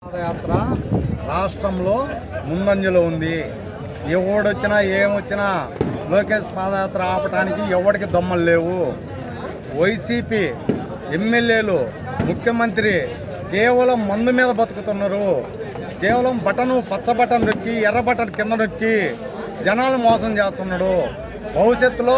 పాదయాత్ర రాష్ట్రంలో ముందంజలో ఉంది ఎవడొచ్చినా ఏమొచ్చినా లోకేష్ పాదయాత్ర ఆపటానికి ఎవడికి దమ్మలు లేవు వైసీపీ ఎమ్మెల్యేలు ముఖ్యమంత్రి కేవలం మందు మీద బతుకుతున్నారు కేవలం బటను పచ్చ బటన్ నొక్కి ఎర్ర బటన్ కింద నొక్కి జనాలు మోసం చేస్తున్నాడు భవిష్యత్తులో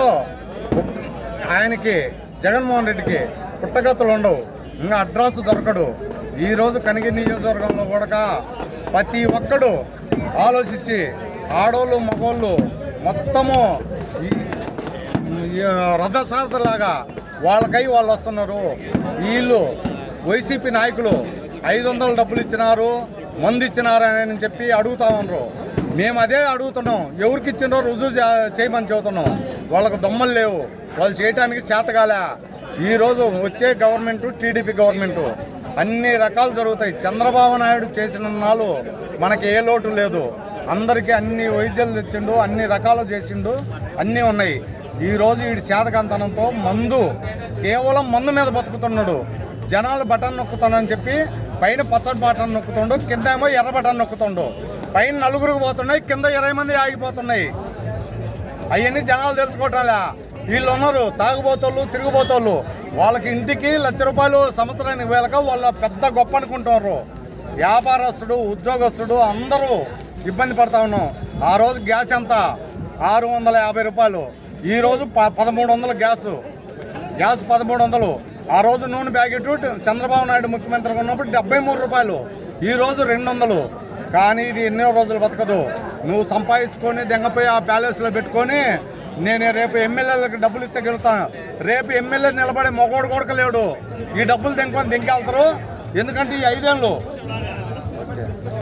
ఆయనకి జగన్మోహన్ రెడ్డికి పుట్టగతులు ఉండవు ఇంకా అడ్రస్ దొరకడు ఈరోజు కనిగిరి నియోజకవర్గంలో కూడా ప్రతి ఒక్కడు ఆలోచించి ఆడోళ్ళు మగోళ్ళు మొత్తము ఈ- ఈ రథసారథలాగా వాళ్ళకై వాళ్ళు వస్తున్నారు వీళ్ళు వైసీపీ నాయకులు ఐదు వందల డబ్బులు ఇచ్చినారు మందు ఇచ్చినారు అని చెప్పి అడుగుతా ఉన్నారు మేము అదే అడుగుతున్నాం ఎవరికి ఇచ్చినారో రుజువు చే- చేయమని చెబుతున్నాం వాళ్ళకు దొమ్మలు లేవు వాళ్ళు చేయడానికి చేతగాలే ఈరోజు వచ్చే గవర్నమెంట్ టీడీపీ గవర్నమెంట్ అన్ని రకాలు జరుగుతాయి చంద్రబాబు నాయుడు చేసిన నాలు మనకి ఏ లోటు లేదు అందరికీ అన్ని వైద్యాలు తెచ్చిండు అన్ని రకాలు చేసిండు అన్నీ ఉన్నాయి ఈరోజు వీడి చేతకంతనంతో మందు కేవలం మందు మీద బతుకుతున్నాడు జనాలు బటన్ నొక్కుతానని చెప్పి పైన పచ్చడి బటన్ నొక్కుతుండు కింద ఏమో ఎర్ర బటన్ నొక్కుతుండు పైన నలుగురికి పోతున్నాయి కింద ఇరవై మంది ఆగిపోతున్నాయి అవన్నీ జనాలు తెలుసుకోవటాలే వీళ్ళు ఉన్నారు తాగుబోతోళ్ళు తిరుగుబోతోళ్ళు వాళ్ళకి ఇంటికి లక్ష రూపాయలు సంవత్సరానికి వేలక వాళ్ళ పెద్ద గొప్ప అనుకుంటున్నారు వ్యాపారస్తుడు ఉద్యోగస్తుడు అందరూ ఇబ్బంది పడతా ఉన్నాం ఆ రోజు గ్యాస్ ఎంత ఆరు వందల యాభై రూపాయలు ఈ రోజు ప పదమూడు వందల గ్యాసు గ్యాస్ పదమూడు వందలు ఆ రోజు నూనె ప్యాకెట్ చంద్రబాబు నాయుడు ముఖ్యమంత్రిగా ఉన్నప్పుడు డెబ్బై మూడు రూపాయలు ఈ రోజు రెండు వందలు కానీ ఇది ఎన్నో రోజులు బతకదు నువ్వు సంపాదించుకొని దెంగపోయి ఆ ప్యాలెస్లో పెట్టుకొని నేను రేపు ఎమ్మెల్యేలకు డబ్బులు ఇస్తే గెలుతాను రేపు ఎమ్మెల్యే నిలబడే మొగోడు కొడుక లేడు ఈ డబ్బులు దెంకొని దెంకెళ్తారు ఎందుకంటే ఈ ఐదేళ్ళు